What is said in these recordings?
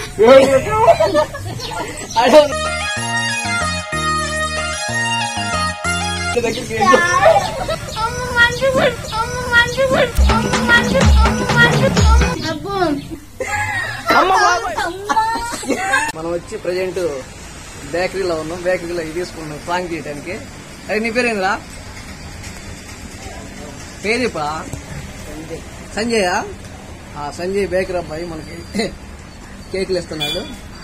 అడవు. దగ్గరికి వెళ్ళు. మనం వచ్చి ప్రజెంట్ బేకరీలో ఉన్నాం బేకరీలో ఇది తీసుకున్నాం ఫ్రాంక్ చేయడానికి అరే నీ పేరేంద్రా పేరు చెప్పా సంజయ్ ఆ సంజయ్ బేకరీ అబ్బాయి మనకి కేకులు ఇస్తున్నాడు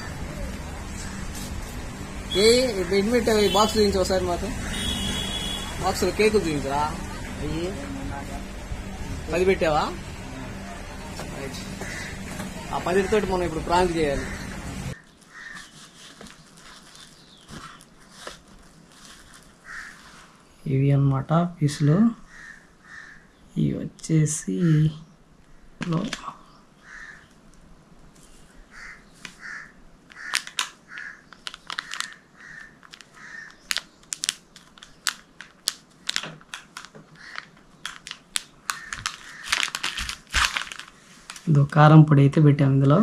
ఏ అడ్మిట్ ఈ బాక్స్ చూపించు ఒకసారి మాకు బాక్స్ కేకులు చూపించరా అయ్యి పది పెట్టావా రైట్. ఆ పదిటితోటి మనం ఇప్పుడు ప్రాంక్ చేయాలి ఇవి అన్నమాట పీసులు ఇవి వచ్చేసి లో ఇదో కారం పొడి అయితే పెట్టాము ఇందులో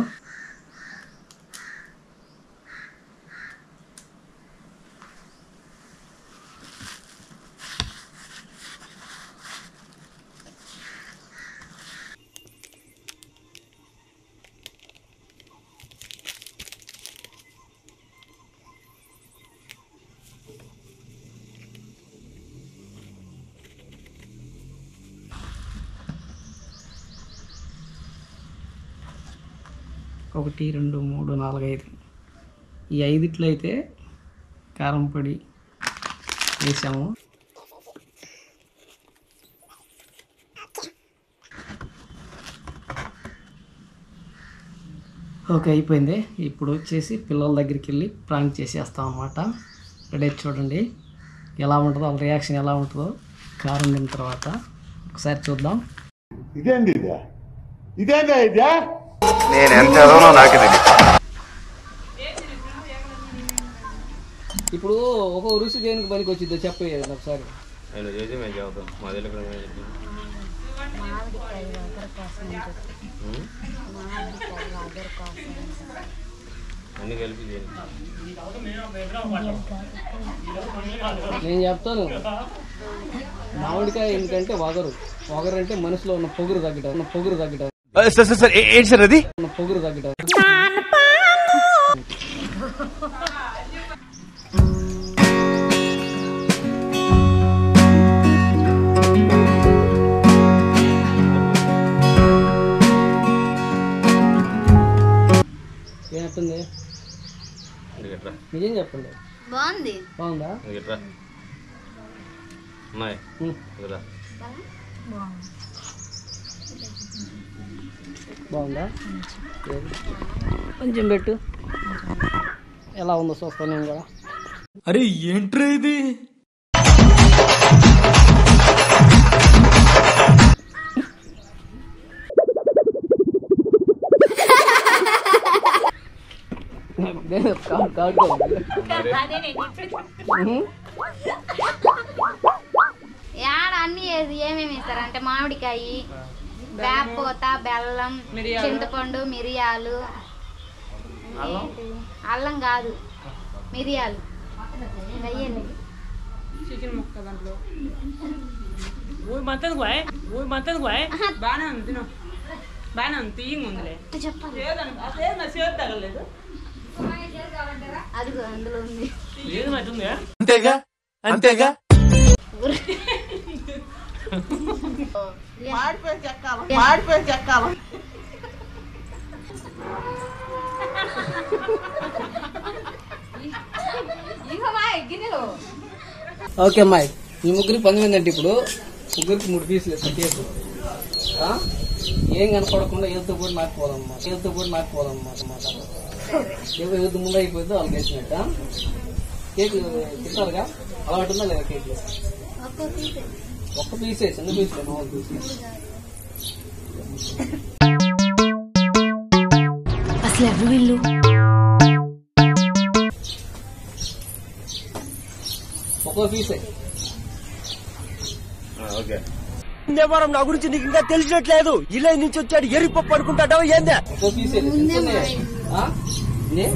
ఒకటి రెండు మూడు నాలుగు ఐదు ఈ ఐదిట్లో అయితే కారం పొడి వేసాము ఓకే అయిపోయింది ఇప్పుడు వచ్చేసి పిల్లల దగ్గరికి వెళ్ళి ప్రాంక్ చేసేస్తాం అన్నమాట రెడీ అయితే చూడండి ఎలా ఉంటుందో వాళ్ళ రియాక్షన్ ఎలా ఉంటుందో కారం తిన్న తర్వాత ఒకసారి చూద్దాం ఇదేంది ఇదే ఇదేందా ఇదే నేను ఎంత చదవనో నాకు తెలియదు ఇప్పుడు ఒక రుచి దేనికి పనికి వచ్చిందో చెప్పేది ఒకసారి ఆయన చేసి మేము చెబుతాం మా దగ్గర ఇక్కడ మేము చెప్తాం. ఉం? అన్ని కలిపి చేయండి నేను చెప్తాను మామిడికాయ ఎందుకంటే వగరు వగరు అంటే మనసులో ఉన్న పొగురు తగ్గడం ఉన్న పొగురు తగ్గడం సార్ సార్ సార్ ఏంటి సార్ అది ఉన్న పొగురు తగ్గడం ఏమంటుంది ఇది ఎట్రా నిజం చెప్పండి బాగుంది బాగుందా ఇది ఎట్రా అమ్మాయి ఉం. ఇదిరా బాగుందా ఏది? కొంచెం పెట్టు ఎలా ఉందో చూస్తాను నేను కూడా అరే ఏంట్రా ఇది కాదు కాదు ఉహు. యాడ అన్ని వేసి ఏమేమి ఇస్తారంటే మామిడికాయ వేపపోత బెల్లం చింతపండు మిరియాలు ఏంటి? అల్లం కాదు మిరియాలు వెయ్యండి చికెన్ ముక్క దాంట్లో ఊరి మత్తది పోయ్ ఊరి మత్తది పోయ్ బాగానే ఉంది తిను బాగానే ఉంది తీయంగా ఉందిలే చెప్పాలి లేదని అసలే నా చేతి తగలేదు అదిగో అందులో ఉంది లేదు మట్టుంది అంతేగా అంతేగా ఓకే అమ్మాయి ఈ ముగ్గురికి పని ఏంటంటే ఇప్పుడు ముగ్గురికి మూడు పీసులు ఇస్తాను కేకు ఆ? ఏం కనపడకుండా ఏదో కూడా నాకు పోదమ్మా ఏదో కూడా నాకు పోదమ్మా అన్నమాట ఏదో ఏదో ముందు అయిపోయిందో వాళ్ళకి వేసినట్ట కేక్ తింటారుగా అలా ఉంటుందా లేదా కేక్ ఒక్కో పీస్ ఒక్క పీసే చిన్న పీసులే మామూలు పీస్ అసలు ఎవరు వీళ్ళు ఒక్కో పీసే ఓకే దేవరం నా గురించి నీకు ఇంకా తెలిసినట్లేదు ఇలా నుంచి వచ్చాడు ఎరిపప్పు అనుకుంటాడో ఏందే ఒక్కో పీసే చిన్న చిన్నయే. ఆ? నే?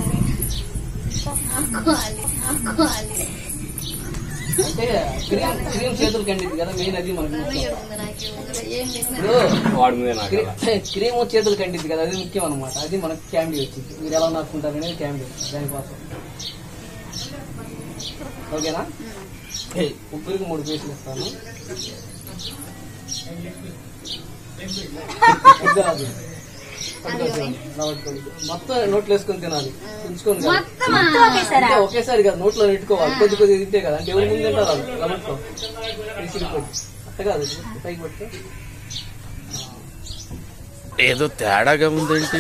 ఆడుకోవాలి ఆడుకోవాలి అంటే క్రీమ్ క్రీమ్ చేతులు కండిద్ది కదా మెయిన్ అది మనకి ముఖ్యం. ఉంది నాకు ఉంది. ఏం లేదు ఇప్పుడు వాడి మీద నాకు క్రీ- క్రీమ్ చేతులు కండిద్ది కదా అది ముఖ్యం అనమాట అది మనకి క్యాండీ వచ్చింది మీరు ఎలా నాటుకుంటారు అనేది క్యాండీ దానికోసం ఓకేనా ఏయ్, ముగ్గురికి మూడు పీసులు ఇస్తాను ఇది అది. పట్టుకోవచ్చు. రావట్టుకోండి. మొత్తం నోట్లో వేసుకొని తినాలి ఉంచుకొని కాదు. మొత్తం ఒకేసారి అంటే ఒకేసారి కాదు నోట్లో పెట్టుకోవాలి కొద్ది కొద్ది తింటే కదా అంటే ఎవరి ముందు తింటారు వాళ్ళు రమట్టుకో విసిరిపోయి అట్ట కాదు పైకి పట్టుకో ఏదో తేడాగా ఉందేంటి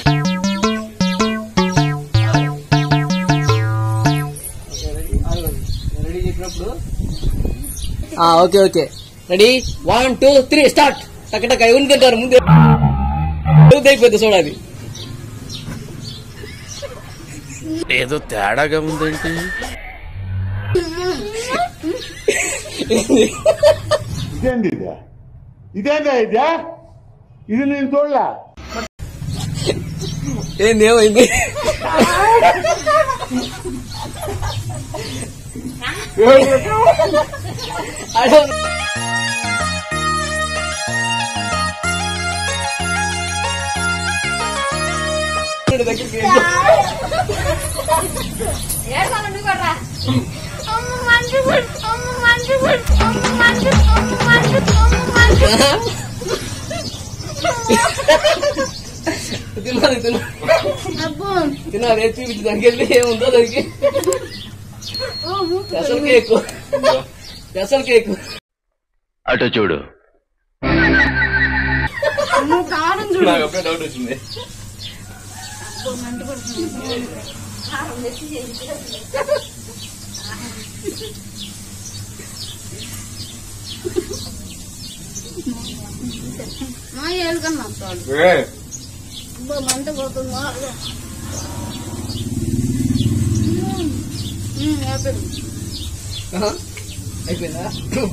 ఓకే, రెడీ? ఆగండి. నేను రెడీ చెప్పినప్పుడు okay okay ready one two three start టక్ టక్ ఎవరిని తింటారు ముందే అయిపోద్ది చూడాలి ఏదో తేడాగా ఉందేంటి ఇదేంది ఇదే ఇదేందా ఇదే ఇది నేను చూడలే ఏంది ఏమైంది I don't దగ్గరికి ఏడ్చాలి నువ్వు కూడా రా. అమ్మ మంచు గుడ్, అమ్మ మంచు గుడ్, అమ్మ మంచు, అమ్మ మంచు, అమ్మ మంచు. తినాలి తినాలి అబ్బో తినాలి ఏది చూపించి దానికి వెళ్ళి ఏముందో దానికి పెసల్ కేక్ పెసల్ కేక్ అటు చూడు నువ్వు కారం చూడు నాకు అప్పుడే డౌట్ వచ్చింది అబ్బో, మంట పడుతుంది. కారం తెచ్చి చేసి. మా ఏలుకన్నా చాలు అబ్బో, మంట పోతుంది బాగా. ఉమ్, అయిపోయింది. ఆహా. అయిపోయిందా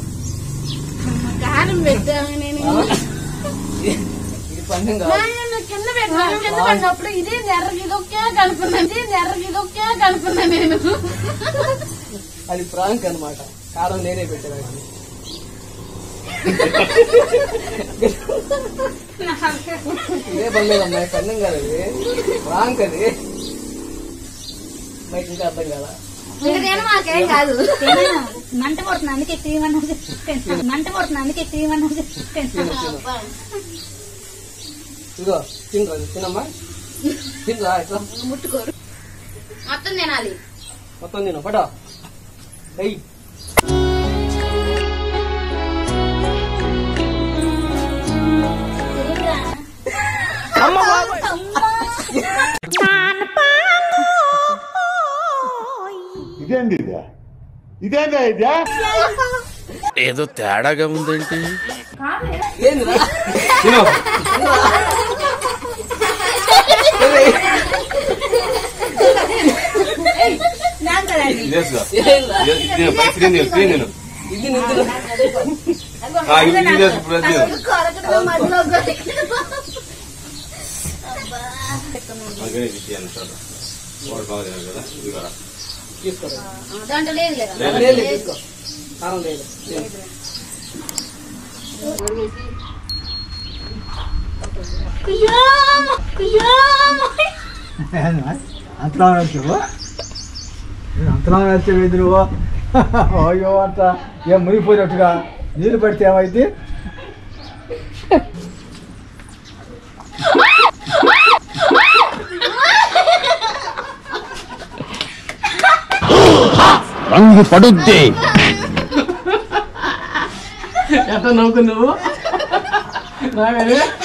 కారం పెట్టాము నేను ఇది పందెం కాదు నాయన కింద పెట్టాను కింద పడినప్పుడు ఇదే నెర్రకి ఇదొక్కే కలుపున్నాను ఇదే నెర్రకి ఇదొక్కే కలుపున్నా నేను అది ప్రాంక్ అన్నమాట కారం నేనే పెట్టాను ఇదే పర్లేదు అమ్మాయి పందెం కాదు అది ప్రాంక్ అది బయట ఇంకా అర్థం కదా ఇంకా నేను మాకేం కాదు మంట పడుతుంది అందుకే తీయమన్నది మంట పడుతుంది అందుకే తీయమన్నది ఇదిగో తినరా తినమ్మా తినరా ఇట్లా ముట్టుకోరు మొత్తం తినాలి మొత్తం తిను పడా అయ్యి ఇదేంది ఇదే ఇదేందా ఇదే ఏదో తేడాగా ఉందేంటి ఏందిరా తిను ఇదేసుకో. ఏందిరా ఇదే- ఇది తిను, పై స్క్రీన్ తిను, స్క్రీన్ తిను. ఇది నిద్ర ఆ, ఇది ఇదేసుకో, ఇప్పుడు అది తిను. అందుకని ఇది తీయాలి, చూడు. వాడు బాగా తినాలి కదా ఇది కూడా తీసుకోరా దాంట్లో లేదు లేదా లేదు లేదు, తీసుకో కారం లేదు లేదు. అంతలా వచ్చావు అంతలా వచ్చావు ఇది నువ్వు అయ్యో అంత ఏం మునిగిపోయినట్టుగా నీళ్ళు పడితే ఏమైంది రంగు పడుద్ది ఎట్లా నవ్వుకున్నావు నాగరే